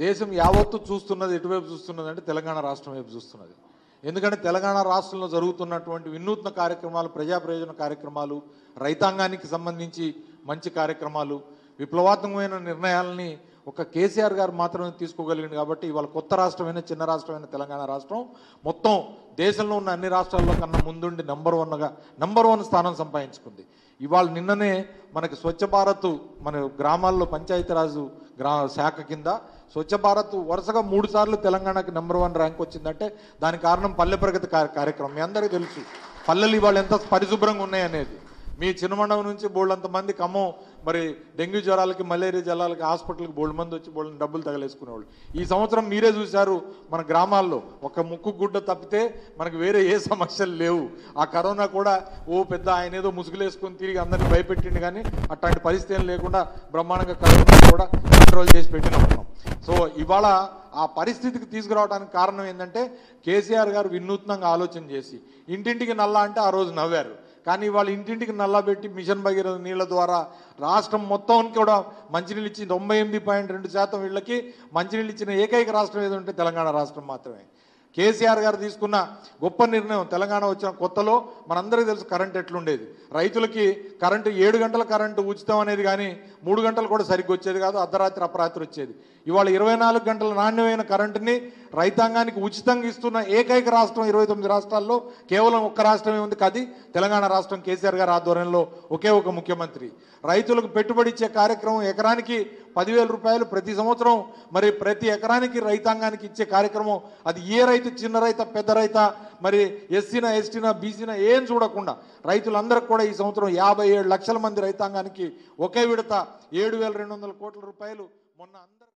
దేశం యావత్తు చూస్తున్నది ఎటువైపు చూస్తున్నది అంటే తెలంగాణ రాష్ట్రం వైపు చూస్తున్నది ఎందుకంటే తెలంగాణ రాష్ట్రంలో జరుగుతున్నటువంటి వినూత్న కార్యక్రమాలు ప్రజా ప్రయోజన కార్యక్రమాలు రైతాంగానికి సంబంధించి మంచి కార్యక్రమాలు విప్లవాత్మకమైన నిర్ణయాలని ఒక కేసీఆర్ గారు మాత్రమే తీసుకోగలిగింది కాబట్టి ఇవాళ కొత్త రాష్ట్రమైన చిన్న రాష్ట్రమైన తెలంగాణ రాష్ట్రం మొత్తం దేశంలో ఉన్న అన్ని రాష్ట్రాల్లో కన్నా ముందుండి నంబర్ వన్గా నంబర్ వన్ స్థానం సంపాదించుకుంది ఇవాళ నిన్ననే మనకి స్వచ్ఛ భారత్ మన గ్రామాల్లో పంచాయతీరాజు గ్రా శాఖ కింద స్వచ్ఛ భారత్ వరుసగా మూడు సార్లు తెలంగాణకి నెంబర్ వన్ ర్యాంక్ వచ్చిందంటే దానికి కారణం పల్లె ప్రగతి కార్య- కార్యక్రమం మీ అందరికీ తెలుసు పల్లెలు ఇవాళ ఎంత పరిశుభ్రంగా ఉన్నాయనేది మీ చిన్నమండలం నుంచి బోళ్ళంత మంది ఖమ్మం మరి డెంగ్యూ జ్వరాలకి మలేరియా జ్వరాలకి హాస్పిటల్కి బోల్డ్ మంది వచ్చి బోల్డ్ డబ్బులు తగలేసుకునేవాళ్ళు ఈ సంవత్సరం మీరే చూశారు మన గ్రామాల్లో ఒక ముక్కు గుడ్డ తప్పితే మనకు వేరే ఏ సమస్యలు లేవు ఆ కరోనా కూడా ఓ పెద్ద ఆయన ఏదో ముసుగులేసుకొని తిరిగి అందరిని భయపెట్టిండు కానీ అట్లాంటి పరిస్థితి ఏం లేకుండా బ్రహ్మాండంగా కరోనా కూడా కంట్రోల్ చేసి పెట్టినాం మనం సో ఇవాళ ఆ పరిస్థితికి తీసుకురావడానికి కారణం ఏంటంటే కేసీఆర్ గారు వినూత్నంగా ఆలోచన చేసి ఇంటింటికి నల్లా అంటే ఆ రోజు నవ్వారు కానీ వాళ్ళు ఇంటింటికి నల్లబెట్టి మిషన్ భగీరథ నీళ్ళ ద్వారా రాష్ట్రం మొత్తం కూడా మంచినీళ్ళు ఇచ్చి తొంభై ఎనిమిది పాయింట్ రెండు శాతం వీళ్ళకి మంచినీళ్ళు ఇచ్చిన ఏకైక రాష్ట్రం ఏదో ఉంటే తెలంగాణ రాష్ట్రం మాత్రమే కేసీఆర్ గారు తీసుకున్న గొప్ప నిర్ణయం తెలంగాణ వచ్చిన కొత్తలో మనందరికీ తెలుసు కరెంట్ ఎట్లుండేది రైతులకి కరెంటు ఏడు గంటల కరెంటు ఉచితం అనేది కానీ మూడు గంటలు కూడా సరిగ్గా వచ్చేది కాదు అర్ధరాత్రి అపరాత్రి వచ్చేది ఇవాళ ఇరవై నాలుగు గంటల నాణ్యమైన కరెంటుని రైతాంగానికి ఉచితంగా ఇస్తున్న ఏకైక రాష్ట్రం ఇరవై తొమ్మిది రాష్ట్రాల్లో కేవలం ఒక్క రాష్ట్రమే ఉంది కాదు తెలంగాణ రాష్ట్రం కేసీఆర్ గారి ఆధ్వర్యంలో ఒకే ఒక ముఖ్యమంత్రి రైతులకు పెట్టుబడి ఇచ్చే కార్యక్రమం ఎకరానికి పదివేల రూపాయలు ప్రతి సంవత్సరం మరి ప్రతి ఎకరానికి రైతాంగానికి ఇచ్చే కార్యక్రమం అది ఏ రైతు చిన్న రైత పెద్ద రైత మరి ఎస్సీనా ఎస్టీనా బీసీనా ఏం చూడకుండా రైతులందరికీ కూడా ఈ సంవత్సరం యాభై ఏడు లక్షల మంది రైతాంగానికి ఒకే విడత ఏడు వేల రెండు వందల కోట్ల రూపాయలు మొన్న అందరు